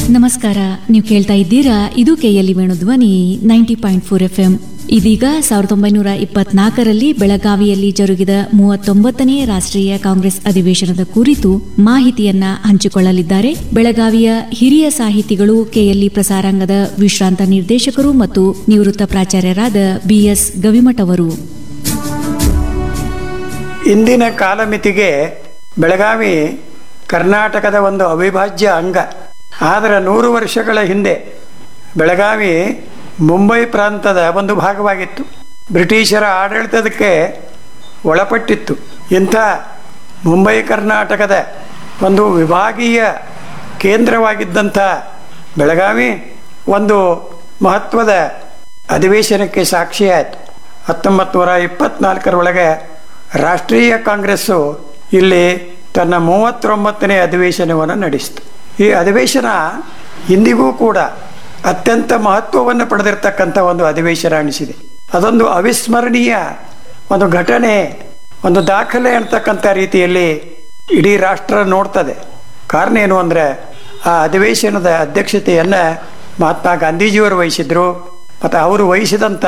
ನಮಸ್ಕಾರ ನೀವು ಕೇಳ್ತಾ ಇದ್ದೀರಾ ಇದು KLE Venudhwani ninety point four F M ಇದೀಗ ಸಾವಿರದ ಒಂಬೈನೂರ ಇಪ್ಪತ್ನಾಲ್ಕರಲ್ಲಿ ಬೆಳಗಾವಿಯಲ್ಲಿ ಜರುಗಿದ ಮೂವತ್ತೊಂಬತ್ತನೇ ರಾಷ್ಟ್ರೀಯ ಕಾಂಗ್ರೆಸ್ ಅಧಿವೇಶನದ ಕುರಿತು ಮಾಹಿತಿಯನ್ನ ಹಂಚಿಕೊಳ್ಳಲಿದ್ದಾರೆ ಬೆಳಗಾವಿಯ ಹಿರಿಯ ಸಾಹಿತಿಗಳು ಕೆಎಲ್ಇ ಪ್ರಸಾರಾಂಗದ ವಿಶ್ರಾಂತ ನಿರ್ದೇಶಕರು ಮತ್ತು ನಿವೃತ್ತ ಪ್ರಾಚಾರ್ಯರಾದ ಬಿಎಸ್ ಗವಿಮಠ್ ಅವರು ಇಂದಿನ ಕಾಲಮಿತಿಗೆ ಬೆಳಗಾವಿ ಕರ್ನಾಟಕದ ಒಂದು ಅವಿಭಾಜ್ಯ ಅಂಗ ಆದರೆ ನೂರು ವರ್ಷಗಳ ಹಿಂದೆ ಬೆಳಗಾವಿ ಮುಂಬೈ ಪ್ರಾಂತದ ಒಂದು ಭಾಗವಾಗಿತ್ತು ಬ್ರಿಟಿಷರ ಆಡಳಿತದಕ್ಕೆ ಒಳಪಟ್ಟಿತ್ತು ಇಂಥ ಮುಂಬೈ ಕರ್ನಾಟಕದ ಒಂದು ವಿಭಾಗೀಯ ಕೇಂದ್ರವಾಗಿದ್ದಂಥ ಬೆಳಗಾವಿ ಒಂದು ಮಹತ್ವದ ಅಧಿವೇಶನಕ್ಕೆ ಸಾಕ್ಷಿಯಾಯಿತು ಹತ್ತೊಂಬತ್ತು ನೂರ ಇಪ್ಪತ್ನಾಲ್ಕರೊಳಗೆ ರಾಷ್ಟ್ರೀಯ ಕಾಂಗ್ರೆಸ್ಸು ಇಲ್ಲಿ ತನ್ನ ಮೂವತ್ತೊಂಬತ್ತನೇ ಅಧಿವೇಶನವನ್ನು ನಡೆಸಿತು ಈ ಅಧಿವೇಶನ ಇಂದಿಗೂ ಕೂಡ ಅತ್ಯಂತ ಮಹತ್ವವನ್ನು ಪಡೆದಿರತಕ್ಕಂಥ ಒಂದು ಅಧಿವೇಶನ ಅನಿಸಿದೆ ಅದೊಂದು ಅವಿಸ್ಮರಣೀಯ ಒಂದು ಘಟನೆ ಒಂದು ದಾಖಲೆ ಅಂತಕ್ಕಂಥ ರೀತಿಯಲ್ಲಿ ಇಡೀ ರಾಷ್ಟ್ರ ನೋಡ್ತದೆ ಕಾರಣ ಏನು ಅಂದರೆ ಆ ಅಧಿವೇಶನದ ಅಧ್ಯಕ್ಷತೆಯನ್ನು ಮಹಾತ್ಮ ಗಾಂಧೀಜಿಯವರು ವಹಿಸಿದ್ರು ಮತ್ತು ಅವರು ವಹಿಸಿದಂಥ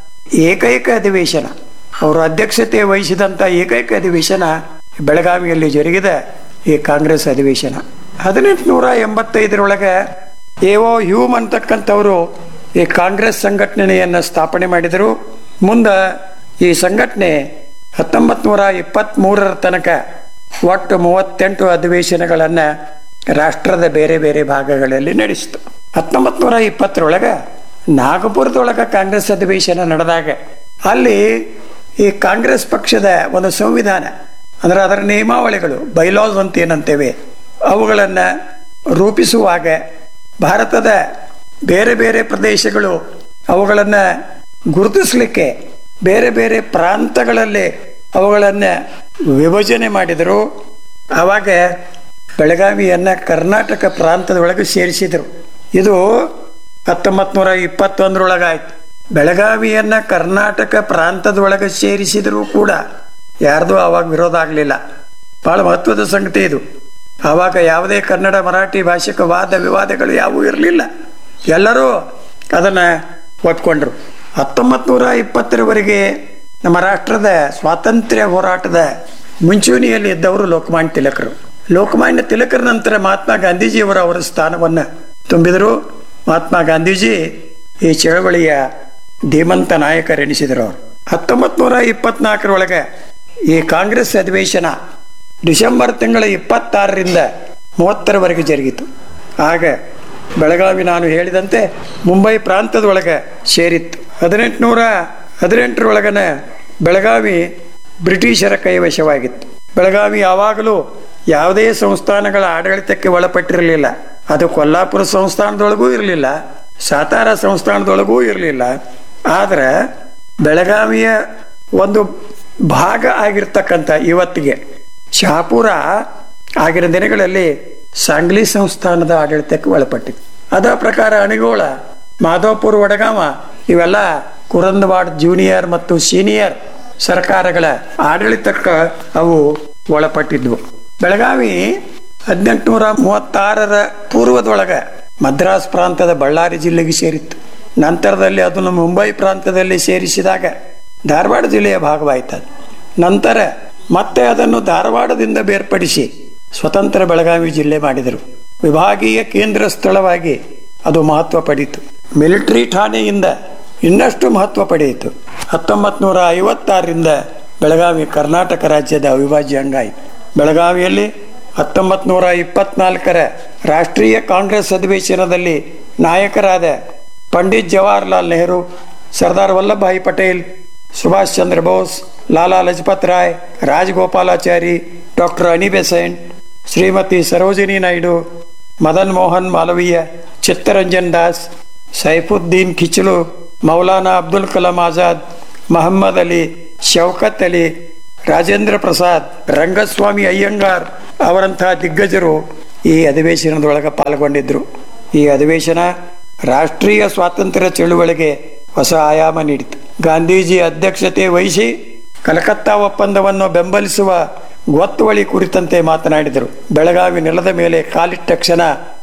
ಏಕೈಕ ಅಧಿವೇಶನ ಅವರು ಅಧ್ಯಕ್ಷತೆ ವಹಿಸಿದಂಥ ಏಕೈಕ ಅಧಿವೇಶನ ಬೆಳಗಾವಿಯಲ್ಲಿ ಜರುಗಿದ ಈ ಕಾಂಗ್ರೆಸ್ ಅಧಿವೇಶನ ಹದಿನೆಂಟುನೂರ ಎಂಬತ್ತೈದರೊಳಗೆ ಎಒ ಹ್ಯೂಮ್ ಅಂತಕ್ಕಂಥವರು ಈ ಕಾಂಗ್ರೆಸ್ ಸಂಘಟನೆಯನ್ನು ಸ್ಥಾಪನೆ ಮಾಡಿದರು ಮುಂದೆ ಈ ಸಂಘಟನೆ ಹತ್ತೊಂಬತ್ತು ನೂರ ಇಪ್ಪತ್ತ್ಮೂರರ ತನಕ ಒಟ್ಟು ಮೂವತ್ತೆಂಟು ಅಧಿವೇಶನಗಳನ್ನು ರಾಷ್ಟ್ರದ ಬೇರೆ ಬೇರೆ ಭಾಗಗಳಲ್ಲಿ ನಡೆಸಿತು ಹತ್ತೊಂಬತ್ತು ನೂರ ಇಪ್ಪತ್ತರೊಳಗೆ ನಾಗಪುರದೊಳಗೆ ಕಾಂಗ್ರೆಸ್ ಅಧಿವೇಶನ ನಡೆದಾಗ ಅಲ್ಲಿ ಈ ಕಾಂಗ್ರೆಸ್ ಪಕ್ಷದ ಒಂದು ಸಂವಿಧಾನ ಅಂದರೆ ಅದರ ನಿಯಮಾವಳಿಗಳು ಬೈಲಾಸ್ ಅಂತ ಏನಂತೇವೆ ಅವುಗಳನ್ನು ರೂಪಿಸುವಾಗ ಭಾರತದ ಬೇರೆ ಬೇರೆ ಪ್ರದೇಶಗಳು ಅವುಗಳನ್ನು ಗುರುತಿಸಲಿಕ್ಕೆ ಬೇರೆ ಬೇರೆ ಪ್ರಾಂತಗಳಲ್ಲಿ ಅವುಗಳನ್ನು ವಿಭಜನೆ ಮಾಡಿದರು ಆವಾಗ ಬೆಳಗಾವಿಯನ್ನು ಕರ್ನಾಟಕ ಪ್ರಾಂತದೊಳಗೆ ಸೇರಿಸಿದರು ಇದು ಹತ್ತೊಂಬತ್ತು ನೂರ ಇಪ್ಪತ್ತೊಂದರೊಳಗಾಯ್ತು ಬೆಳಗಾವಿಯನ್ನು ಕರ್ನಾಟಕ ಪ್ರಾಂತದೊಳಗೆ ಸೇರಿಸಿದರೂ ಕೂಡ ಯಾರ್ದು ಆವಾಗ ವಿರೋಧ ಆಗಲಿಲ್ಲ ಭಾಳ ಮಹತ್ವದ ಸಂಗತಿ ಇದು ಆವಾಗ ಯಾವುದೇ ಕನ್ನಡ ಮರಾಠಿ ಭಾಷಿಕ ವಾದ ವಿವಾದಗಳು ಯಾವುವು ಇರಲಿಲ್ಲ ಎಲ್ಲರೂ ಅದನ್ನು ಒಪ್ಕೊಂಡ್ರು ಹತ್ತೊಂಬತ್ತು ನೂರ ಇಪ್ಪತ್ತರವರೆಗೆ ನಮ್ಮ ರಾಷ್ಟ್ರದ ಸ್ವಾತಂತ್ರ್ಯ ಹೋರಾಟದ ಮುಂಚೂಣಿಯಲ್ಲಿ ಇದ್ದವರು ಲೋಕಮಾನ್ಯ ತಿಲಕರು ಲೋಕಮಾನ್ಯ ತಿಲಕರ ನಂತರ ಮಹಾತ್ಮ ಗಾಂಧೀಜಿಯವರು ಅವರ ಸ್ಥಾನವನ್ನು ತುಂಬಿದರು ಮಹಾತ್ಮ ಗಾಂಧೀಜಿ ಈ ಚಳವಳಿಯ ಧೀಮಂತ ನಾಯಕರೆನಿಸಿದರು ಅವರು ಹತ್ತೊಂಬತ್ತು ನೂರ ಇಪ್ಪತ್ನಾಲ್ಕರೊಳಗೆ ಈ ಕಾಂಗ್ರೆಸ್ ಅಧಿವೇಶನ ಡಿಸೆಂಬರ್ ತಿಂಗಳ ಇಪ್ಪತ್ತಾರರಿಂದ ಮೂವತ್ತರವರೆಗೆ ಜರುಗಿತು ಆಗ ಬೆಳಗಾವಿ ನಾನು ಹೇಳಿದಂತೆ ಮುಂಬೈ ಪ್ರಾಂತದೊಳಗೆ ಸೇರಿತ್ತು ಹದಿನೆಂಟುನೂರ ಹದಿನೆಂಟರೊಳಗನೆ ಬೆಳಗಾವಿ ಬ್ರಿಟಿಷರ ಕೈವಶವಾಗಿತ್ತು ಬೆಳಗಾವಿ ಯಾವಾಗಲೂ ಯಾವುದೇ ಸಂಸ್ಥಾನಗಳ ಆಡಳಿತಕ್ಕೆ ಒಳಪಟ್ಟಿರಲಿಲ್ಲ ಅದು ಕೊಲ್ಲಾಪುರ ಸಂಸ್ಥಾನದೊಳಗೂ ಇರಲಿಲ್ಲ ಸಾತಾರ ಸಂಸ್ಥಾನದೊಳಗೂ ಇರಲಿಲ್ಲ ಆದರೆ ಬೆಳಗಾವಿಯ ಒಂದು ಭಾಗ ಆಗಿರ್ತಕ್ಕಂಥ ಇವತ್ತಿಗೆ ಶಹಾಪುರ ಆಗಿನ ದಿನಗಳಲ್ಲಿ ಸಾಂಗ್ಲಿ ಸಂಸ್ಥಾನದ ಆಡಳಿತಕ್ಕೆ ಒಳಪಟ್ಟಿತ್ತು ಅದ ಪ್ರಕಾರ ಅಣಿಗೋಳ ಮಾಧವಪುರ ವಡಗಾಮ ಇವೆಲ್ಲ ಕುರಂದವಾಡ್ ಜೂನಿಯರ್ ಮತ್ತು ಸೀನಿಯರ್ ಸರ್ಕಾರಗಳ ಆಡಳಿತಕ್ಕೆ ಅವು ಒಳಪಟ್ಟಿದ್ವು ಬೆಳಗಾವಿ ಹದಿನೆಂಟುನೂರ ಮೂವತ್ತಾರರ ಪೂರ್ವದೊಳಗೆ ಮದ್ರಾಸ್ ಪ್ರಾಂತದ ಬಳ್ಳಾರಿ ಜಿಲ್ಲೆಗೆ ಸೇರಿತ್ತು ನಂತರದಲ್ಲಿ ಅದನ್ನು ಮುಂಬೈ ಪ್ರಾಂತದಲ್ಲಿ ಸೇರಿಸಿದಾಗ ಧಾರವಾಡ ಜಿಲ್ಲೆಯ ಭಾಗವಾಯಿತು ನಂತರ ಮತ್ತೆ ಅದನ್ನು ಧಾರವಾಡದಿಂದ ಬೇರ್ಪಡಿಸಿ ಸ್ವತಂತ್ರ ಬೆಳಗಾವಿ ಜಿಲ್ಲೆ ಮಾಡಿದರು ವಿಭಾಗೀಯ ಕೇಂದ್ರ ಸ್ಥಳವಾಗಿ ಅದು ಮಹತ್ವ ಪಡೀತು ಮಿಲಿಟರಿ ಠಾಣೆಯಿಂದ ಇನ್ನಷ್ಟು ಮಹತ್ವ ಪಡೆಯಿತು ಹತ್ತೊಂಬತ್ತು ನೂರ ಐವತ್ತಾರರಿಂದ ಬೆಳಗಾವಿ ಕರ್ನಾಟಕ ರಾಜ್ಯದ ಅವಿಭಾಜ್ಯ ಅಂಗ ಆಯಿತು ಬೆಳಗಾವಿಯಲ್ಲಿ ಹತ್ತೊಂಬತ್ತು ನೂರ ಇಪ್ಪತ್ನಾಲ್ಕರ ರಾಷ್ಟ್ರೀಯ ಕಾಂಗ್ರೆಸ್ ಅಧಿವೇಶನದಲ್ಲಿ ನಾಯಕರಾದ Pandit Jawaharlal Nehru Sardar Vallabhbhai Patel Subhash Chandra Bose Lala Lajpat Rai Rajagopalachari doctor Annie Besant Shrimati Sarojini Naidu Madan Mohan Malaviya Chittaranjan Das Saifuddin Kitchlew Maulana Abdul Kalam Azad Mohammad Ali Shaukat Ali Rajendra Prasad Rangaswamy Iyengar ಅವರಂತಹ ದಿಗ್ಗಜರು ಈ ಅಧಿವೇಶನದೊಳಗೆ ಪಾಲ್ಗೊಂಡಿದ್ದರು ಈ ಅಧಿವೇಶನ ರಾಷ್ಟ್ರೀಯ ಸ್ವಾತಂತ್ರ್ಯ ಚಳುವಳಿಗೆ ಹೊಸ ಆಯಾಮ ನೀಡಿತು ಗಾಂಧೀಜಿ ಅಧ್ಯಕ್ಷತೆ ವಹಿಸಿ ಕಲಕತ್ತಾ ಒಪ್ಪಂದವನ್ನು ಬೆಂಬಲಿಸುವ ಗೊತ್ತುವಳಿ ಕುರಿತಂತೆ ಮಾತನಾಡಿದರು ಬೆಳಗಾವಿ ನೆಲದ ಮೇಲೆ ಕಾಲಿಟ್ಟ ಕ್ಷಣ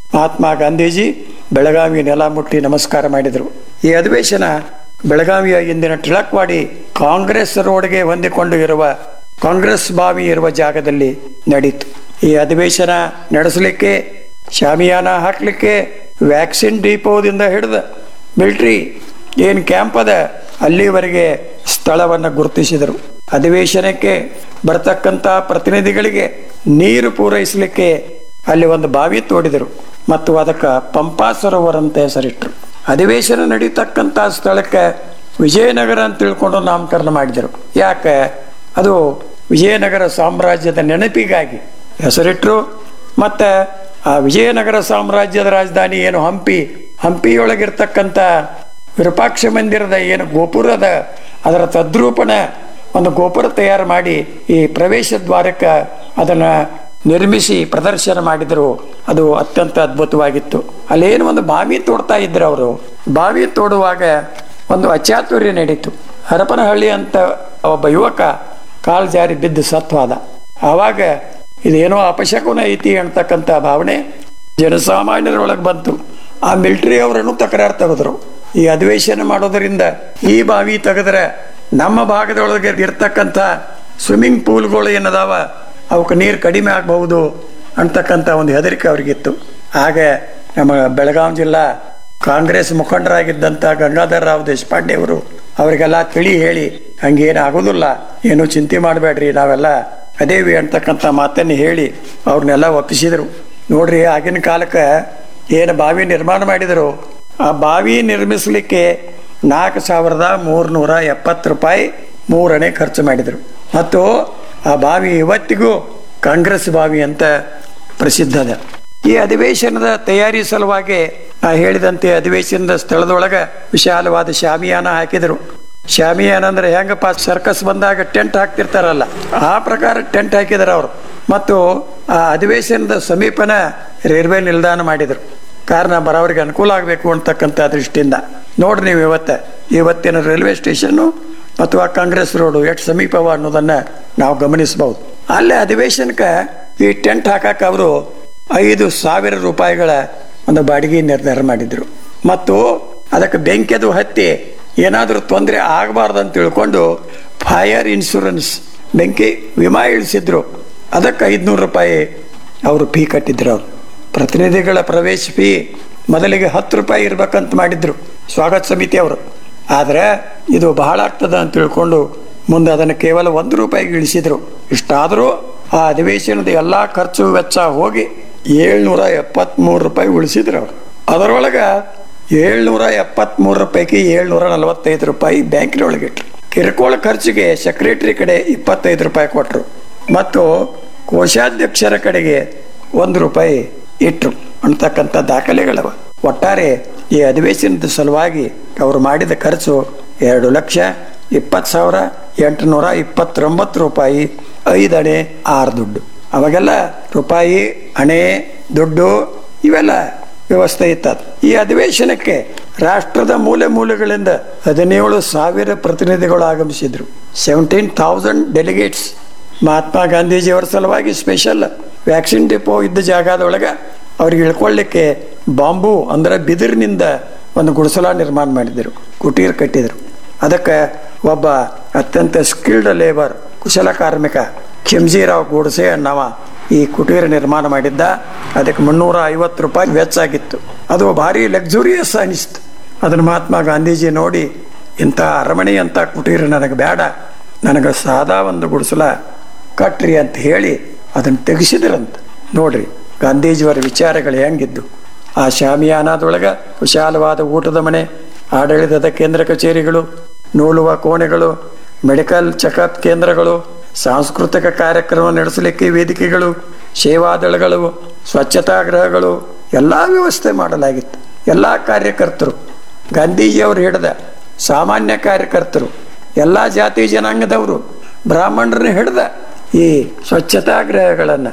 ಮಹಾತ್ಮ ಗಾಂಧೀಜಿ ಬೆಳಗಾವಿ ನೆಲ ಮುಟ್ಟಿ ನಮಸ್ಕಾರ ಮಾಡಿದರು ಈ ಅಧಿವೇಶನ ಬೆಳಗಾವಿಯ ಇಂದಿನ ಟಿಳಕ್ವಾಡಿ ಕಾಂಗ್ರೆಸ್ ರೋಡ್ಗೆ ಹೊಂದಿಕೊಂಡು ಇರುವ ಕಾಂಗ್ರೆಸ್ ಬಾವಿ ಇರುವ ಜಾಗದಲ್ಲಿ ನಡೀತು ಈ ಅಧಿವೇಶನ ನಡೆಸಲಿಕ್ಕೆ ಶಾಮಿಯಾನ ಹಾಕಲಿಕ್ಕೆ ವ್ಯಾಕ್ಸಿನ್ ಡಿಪೋದಿಂದ ಹಿಡಿದು ಮಿಲ್ಟ್ರಿ ಏನು ಕ್ಯಾಂಪ್ ಅದ ಅಲ್ಲಿವರೆಗೆ ಸ್ಥಳವನ್ನು ಗುರುತಿಸಿದರು ಅಧಿವೇಶನಕ್ಕೆ ಬರತಕ್ಕಂಥ ಪ್ರತಿನಿಧಿಗಳಿಗೆ ನೀರು ಪೂರೈಸಲಿಕ್ಕೆ ಅಲ್ಲಿ ಒಂದು ಬಾವಿ ತೋಡಿದರು ಮತ್ತು ಅದಕ್ಕೆ ಪಂಪಾ ಸರೋವರ ಅಂತ ಹೆಸರಿಟ್ಟರು ಅಧಿವೇಶನ ನಡೀತಕ್ಕಂಥ ಸ್ಥಳಕ್ಕೆ ವಿಜಯನಗರ ಅಂತ ತಿಳ್ಕೊಂಡು ನಾಮಕರಣ ಮಾಡಿದರು ಯಾಕೆ ಅದು ವಿಜಯನಗರ ಸಾಮ್ರಾಜ್ಯದ ನೆನಪಿಗಾಗಿ ಹೆಸರಿಟ್ಟರು ಮತ್ತು ಆ ವಿಜಯನಗರ ಸಾಮ್ರಾಜ್ಯದ ರಾಜಧಾನಿ ಏನು ಹಂಪಿ ಹಂಪಿಯೊಳಗಿರ್ತಕ್ಕಂಥ ವಿರೂಪಾಕ್ಷ ಮಂದಿರದ ಏನು ಗೋಪುರದ ಅದರ ತದ್ರೂಪಣ ಒಂದು ಗೋಪುರ ತಯಾರು ಮಾಡಿ ಈ ಪ್ರವೇಶ ದ್ವಾರಕ್ಕೆ ಅದನ್ನು ನಿರ್ಮಿಸಿ ಪ್ರದರ್ಶನ ಮಾಡಿದರು ಅದು ಅತ್ಯಂತ ಅದ್ಭುತವಾಗಿತ್ತು ಅಲ್ಲೇನು ಒಂದು ಬಾವಿ ತೋಡ್ತಾ ಇದ್ರು ಅವರು ಬಾವಿ ತೋಡುವಾಗ ಒಂದು ಅಚಾತುರ್ಯ ನಡೀತು ಹರಪನಹಳ್ಳಿ ಅಂತ ಒಬ್ಬ ಯುವಕ ಕಾಲು ಜಾರಿ ಬಿದ್ದು ಸತ್ವಾದ ಆವಾಗ ಇದೇನೋ ಅಪಶಕುನ ಐತಿ ಅಂತಕ್ಕಂಥ ಭಾವನೆ ಜನಸಾಮಾನ್ಯರೊಳಗೆ ಬಂತು ಆ ಮಿಲಿಟರಿ ಅವರನ್ನು ತಕರಾರು ತೆಗೆದ್ರು ಈ ಅಧಿವೇಶನ ಮಾಡೋದರಿಂದ ಈ ಬಾವಿ ತೆಗೆದ್ರೆ ನಮ್ಮ ಭಾಗದೊಳಗೆ ಇರ್ತಕ್ಕಂಥ ಸ್ವಿಮ್ಮಿಂಗ್ ಪೂಲ್ಗಳು ಏನದಾವ ಅವಕ್ಕೆ ನೀರು ಕಡಿಮೆ ಆಗಬಹುದು ಅಂತಕ್ಕಂಥ ಒಂದು ಹೆದರಿಕೆ ಅವ್ರಿಗಿತ್ತು ಆಗ ನಮ್ಮ ಬೆಳಗಾವಿ ಜಿಲ್ಲಾ ಕಾಂಗ್ರೆಸ್ ಮುಖಂಡರಾಗಿದ್ದಂಥ ಗಂಗಾಧರ ರಾವ್ ದೇಶಪಾಂಡೆ ಅವರು ಅವರಿಗೆಲ್ಲ ತಿಳಿ ಹೇಳಿ ಹಂಗೇನು ಆಗೋದಿಲ್ಲ ಏನು ಚಿಂತೆ ಮಾಡಬೇಡ್ರಿ ನಾವೆಲ್ಲ ಅದೇವಿ ಅಂತಕ್ಕಂಥ ಮಾತನ್ನು ಹೇಳಿ ಅವ್ರನ್ನೆಲ್ಲ ಒಪ್ಪಿಸಿದರು ನೋಡ್ರಿ ಆಗಿನ ಕಾಲಕ್ಕೆ ಏನು ಬಾವಿ ನಿರ್ಮಾಣ ಮಾಡಿದರು ಆ ಬಾವಿ ನಿರ್ಮಿಸಲಿಕ್ಕೆ ನಾಲ್ಕು ಸಾವಿರದ ಮೂರ್ನೂರ ಎಪ್ಪತ್ತು ರೂಪಾಯಿ ಮೂರನೇ ಖರ್ಚು ಮಾಡಿದರು ಮತ್ತು ಆ ಬಾವಿ ಇವತ್ತಿಗೂ ಕಾಂಗ್ರೆಸ್ ಬಾವಿ ಅಂತ ಪ್ರಸಿದ್ಧ ಅದ ಈ ಅಧಿವೇಶನದ ತಯಾರಿ ಸಲುವಾಗಿ ನಾ ಹೇಳಿದಂತೆ ಅಧಿವೇಶನದ ಸ್ಥಳದೊಳಗೆ ವಿಶಾಲವಾದ ಶಾಮಿಯಾನ ಹಾಕಿದರು ಶಾಮಿಯಾನ ಅಂದ್ರೆ ಹೆಂಗಪ್ಪ ಸರ್ಕಸ್ ಬಂದಾಗ ಟೆಂಟ್ ಹಾಕ್ತಿರ್ತಾರಲ್ಲ ಆ ಪ್ರಕಾರ ಟೆಂಟ್ ಹಾಕಿದ್ರು ಅವರು ಮತ್ತು ಆ ಅಧಿವೇಶನದ ಸಮೀಪನ ರೈಲ್ವೆ ನಿಲ್ದಾಣ ಮಾಡಿದರು ಕಾರಣ ಬರೋರಿಗೆ ಅನುಕೂಲ ಆಗಬೇಕು ಅಂತಕ್ಕಂಥ ದೃಷ್ಟಿಯಿಂದ ನೋಡ್ರಿ ನೀವು ಇವತ್ತ ಇವತ್ತಿನ ರೈಲ್ವೆ ಸ್ಟೇಷನ್ನು ಮತ್ತು ಆ ಕಾಂಗ್ರೆಸ್ ರೋಡು ಎಷ್ಟು ಸಮೀಪವ ಅನ್ನೋದನ್ನು ನಾವು ಗಮನಿಸಬಹುದು ಅಲ್ಲೇ ಅಧಿವೇಶನಕ್ಕೆ ಈ ಟೆಂಟ್ ಹಾಕಕ್ಕೆ ಅವರು ಐದು ಸಾವಿರ ರೂಪಾಯಿಗಳ ಒಂದು ಬಾಡಿಗೆ ನಿರ್ಧಾರ ಮಾಡಿದ್ರು ಮತ್ತು ಅದಕ್ಕೆ ಬೆಂಕಿಯದು ಹತ್ತಿ ಏನಾದರೂ ತೊಂದರೆ ಆಗಬಾರ್ದು ಅಂತ ತಿಳ್ಕೊಂಡು ಫೈರ್ ಇನ್ಶೂರೆನ್ಸ್ ಬೆಂಕಿ ವಿಮಾ ಇಳಿಸಿದ್ರು ಅದಕ್ಕೆ ಐದುನೂರು ರೂಪಾಯಿ ಅವರು ಫೀ ಕಟ್ಟಿದ್ರು ಅವರು ಪ್ರತಿನಿಧಿಗಳ ಪ್ರವೇಶ ಫೀ ಮೊದಲಿಗೆ ಹತ್ತು ರೂಪಾಯಿ ಇರ್ಬೇಕಂತ ಮಾಡಿದ್ರು ಸ್ವಾಗತ ಸಮಿತಿ ಅವರು ಆದರೆ ಇದು ಬಹಳ ಆಗ್ತದ ಅಂತ ತಿಳ್ಕೊಂಡು ಮುಂದೆ ಅದನ್ನು ಕೇವಲ ಒಂದು ರೂಪಾಯಿಗೆ ಇಳಿಸಿದ್ರು ಇಷ್ಟಾದರೂ ಆ ಅಧಿವೇಶನದ ಎಲ್ಲ ಖರ್ಚು ವೆಚ್ಚ ಹೋಗಿ ಏಳ್ನೂರ ಎಪ್ಪತ್ತ್ಮೂರು ರೂಪಾಯಿ ಉಳಿಸಿದ್ರು ಅವರು ಅದರೊಳಗೆ ಏಳ್ನೂರ ಎಪ್ಪತ್ತ್ಮೂರು ರೂಪಾಯಿಗೆ ಏಳ್ನೂರ ನಲವತ್ತೈದು ರೂಪಾಯಿ ಬ್ಯಾಂಕಿನೊಳಗೆ ಇಟ್ರು ಕಿರುಕುಳ ಖರ್ಚಿಗೆ ಸೆಕ್ರೆಟರಿ ಕಡೆ ಇಪ್ಪತ್ತೈದು ರೂಪಾಯಿ ಕೊಟ್ಟರು ಮತ್ತು ಕೋಶಾಧ್ಯಕ್ಷರ ಕಡೆಗೆ ಒಂದು ರೂಪಾಯಿ ಇಟ್ಟರು ಅಂತಕ್ಕಂಥ ದಾಖಲೆಗಳವ ಒಟ್ಟಾರೆ ಈ ಅಧಿವೇಶನದ ಸಲುವಾಗಿ ಅವರು ಮಾಡಿದ ಖರ್ಚು ಎರಡು ಲಕ್ಷ ಇಪ್ಪತ್ತು ಸಾವಿರ ಎಂಟುನೂರ ಇಪ್ಪತ್ತೊಂಬತ್ತು ರೂಪಾಯಿ ಐದು ಅಣೆ ಆರು ದುಡ್ಡು ಅವಾಗೆಲ್ಲ ರೂಪಾಯಿ ಹಣೆ ದುಡ್ಡು ಇವೆಲ್ಲ ವ್ಯವಸ್ಥೆ ಇತ್ತದು ಈ ಅಧಿವೇಶನಕ್ಕೆ ರಾಷ್ಟ್ರದ ಮೂಲೆ ಮೂಲೆಗಳಿಂದ ಹದಿನೇಳು ಸಾವಿರ ಪ್ರತಿನಿಧಿಗಳು ಆಗಮಿಸಿದ್ರು ಸೆವೆಂಟೀನ್ ಥೌಸಂಡ್ ಡೆಲಿಗೇಟ್ಸ್ ಮಹಾತ್ಮ ಗಾಂಧೀಜಿಯವರ ಸಲುವಾಗಿ ಸ್ಪೆಷಲ್ ವ್ಯಾಕ್ಸಿನ್ ಡಿಪೋ ಇದ್ದ ಜಾಗದೊಳಗೆ ಅವ್ರಿಗೆ ಇಳ್ಕೊಳ್ಳಿಕ್ಕೆ ಬಾಂಬು ಅಂದರೆ ಬಿದಿರಿನಿಂದ ಒಂದು ಗುಡಿಸಲ ನಿರ್ಮಾಣ ಮಾಡಿದರು ಕುಟೀರ್ ಕಟ್ಟಿದರು ಅದಕ್ಕೆ ಒಬ್ಬ ಅತ್ಯಂತ ಸ್ಕಿಲ್ಡ್ ಲೇಬರ್ ಕುಶಲ ಕಾರ್ಮಿಕ ಖಿಮ್ಜಿರಾವ್ ಗೋಡ್ಸೆ ಅನ್ನವ ಈ ಕುಟೀರ ನಿರ್ಮಾಣ ಮಾಡಿದ್ದ ಅದಕ್ಕೆ ಮುನ್ನೂರ ಐವತ್ತು ರೂಪಾಯಿ ವೆಚ್ಚ ಆಗಿತ್ತು ಅದು ಭಾರಿ ಲಕ್ಸುರಿಯಸ್ ಅನಿಸ್ತು ಅದನ್ನು ಮಹಾತ್ಮ ಗಾಂಧೀಜಿ ನೋಡಿ ಇಂಥ ಅರಮನೆ ಅಂತ ಕುಟೀರ ನನಗೆ ಬೇಡ ನನಗೆ ಸಾದಾ ಒಂದು ಗುಡಿಸಲ ಕಟ್ರಿ ಅಂತ ಹೇಳಿ ಅದನ್ನು ತೆಗೆಸಿದ್ರಂತ ನೋಡ್ರಿ ಗಾಂಧೀಜಿಯವರ ವಿಚಾರಗಳು ಹೆಂಗಿದ್ದು ಆ ಶಾಮಿಯಾನದೊಳಗೆ ವಿಶಾಲವಾದ ಊಟದ ಮನೆ ಆಡಳಿತದ ಕೇಂದ್ರ ಕಚೇರಿಗಳು ನೂಲುವ ಕೋಣೆಗಳು ಮೆಡಿಕಲ್ ಚೆಕಪ್ ಕೇಂದ್ರಗಳು ಸಾಂಸ್ಕೃತಿಕ ಕಾರ್ಯಕ್ರಮ ನಡೆಸಲಿಕ್ಕೆ ವೇದಿಕೆಗಳು ಸೇವಾದಳಗಳು ಸ್ವಚ್ಛತಾ ಗೃಹಗಳು ಎಲ್ಲ ವ್ಯವಸ್ಥೆ ಮಾಡಲಾಗಿತ್ತು ಎಲ್ಲ ಕಾರ್ಯಕರ್ತರು ಗಾಂಧೀಜಿಯವರು ಹಿಡಿದ ಸಾಮಾನ್ಯ ಕಾರ್ಯಕರ್ತರು ಎಲ್ಲ ಜಾತಿ ಜನಾಂಗದವರು ಬ್ರಾಹ್ಮಣರನ್ನ ಹಿಡಿದ ಈ ಸ್ವಚ್ಛತಾ ಗೃಹಗಳನ್ನು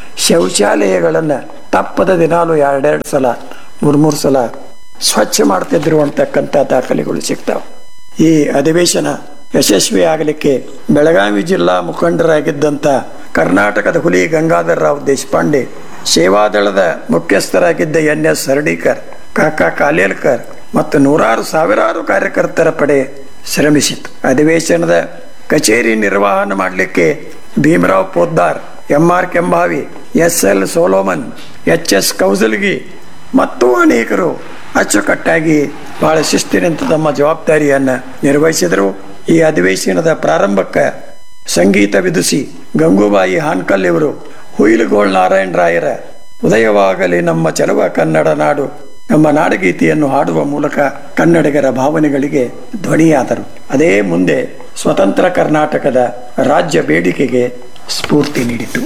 ಶೌಚಾಲಯಗಳನ್ನು ತಪ್ಪದ ದಿನಾಲು ಎರಡೆರಡು ಸಲ ಮೂರು ಮೂರು ಸಲ ಸ್ವಚ್ಛ ಮಾಡ್ತಿದ್ರು ಅಂತಕ್ಕಂಥ ದಾಖಲೆಗಳು ಸಿಗ್ತಾವೆ ಈ ಅಧಿವೇಶನ ಯಶಸ್ವಿ ಆಗಲಿಕ್ಕೆ ಬೆಳಗಾವಿ ಜಿಲ್ಲಾ ಮುಖಂಡರಾಗಿದ್ದಂಥ ಕರ್ನಾಟಕದ ಹುಲಿ ಗಂಗಾಧರ ರಾವ್ ದೇಶಪಾಂಡೆ ಸೇವಾದಳದ ಮುಖ್ಯಸ್ಥರಾಗಿದ್ದ ಎನ್ ಎಸ್ ಹರ್ಡೀಕರ್ ಕಾಕಾ ಕಾಲೇಲ್ಕರ್ ಮತ್ತು ನೂರಾರು ಸಾವಿರಾರು ಕಾರ್ಯಕರ್ತರ ಪಡೆ ಶ್ರಮಿಸಿತು ಅಧಿವೇಶನದ ಕಚೇರಿ ನಿರ್ವಹಣೆ ಮಾಡಲಿಕ್ಕೆ Bhimrao Poddar M R Kembhavi S L Solomon H S Kousalgi ಮತ್ತು ಅನೇಕರು ಅಚ್ಚುಕಟ್ಟಾಗಿ ಬಹಳ ಶಿಸ್ತಿನಿಂದ ತಮ್ಮ ಜವಾಬ್ದಾರಿಯನ್ನು ನಿರ್ವಹಿಸಿದರು ಈ ಅಧಿವೇಶನದ ಪ್ರಾರಂಭಕ್ಕೆ ಸಂಗೀತ ವಿದುಸಿ ಗಂಗೂಬಾಯಿ ಹಾನ್ಕಲ್ ಇವರು ಹುಯಿಲುಗೋಳ್ ನಾರಾಯಣ ರಾಯರ ಉದಯವಾಗಲಿ ನಮ್ಮ ಚೆಲುವ ಕನ್ನಡ ನಾಡು ನಮ್ಮ ನಾಡಗೀತೆಯನ್ನು ಹಾಡುವ ಮೂಲಕ ಕನ್ನಡಿಗರ ಭಾವನೆಗಳಿಗೆ ಧ್ವನಿಯಾದರು ಅದೇ ಮುಂದೆ ಸ್ವತಂತ್ರ ಕರ್ನಾಟಕದ ರಾಜ್ಯ ಬೇಡಿಕೆಗೆ ಸ್ಫೂರ್ತಿ ನೀಡಿತು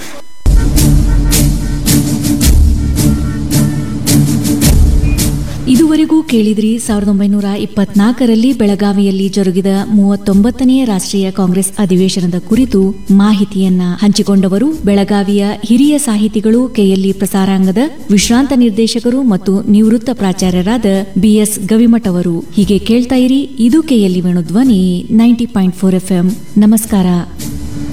ಇದುವರೆಗೂ ಕೇಳಿದ್ರಿ ಸಾವಿರದ ಒಂಬೈನೂರ ಇಪ್ಪತ್ನಾಲ್ಕರಲ್ಲಿ ಬೆಳಗಾವಿಯಲ್ಲಿ ಜರುಗಿದ ಮೂವತ್ತೊಂಬತ್ತನೆಯ ರಾಷ್ಟ್ರೀಯ ಕಾಂಗ್ರೆಸ್ ಅಧಿವೇಶನದ ಕುರಿತು ಮಾಹಿತಿಯನ್ನ ಹಂಚಿಕೊಂಡವರು ಬೆಳಗಾವಿಯ ಹಿರಿಯ ಸಾಹಿತಿಗಳು ಕೆಎಲ್ಇ ಪ್ರಸಾರಾಂಗದ ವಿಶ್ರಾಂತ ನಿರ್ದೇಶಕರು ಮತ್ತು ನಿವೃತ್ತ ಪ್ರಾಚಾರ್ಯರಾದ ಬಿಎಸ್ ಗವಿಮಠ ಅವರು ಹೀಗೆ ಕೇಳ್ತಾ ಇರಿ ಇದು KLE Venudhwani ninety point four FM ನಮಸ್ಕಾರ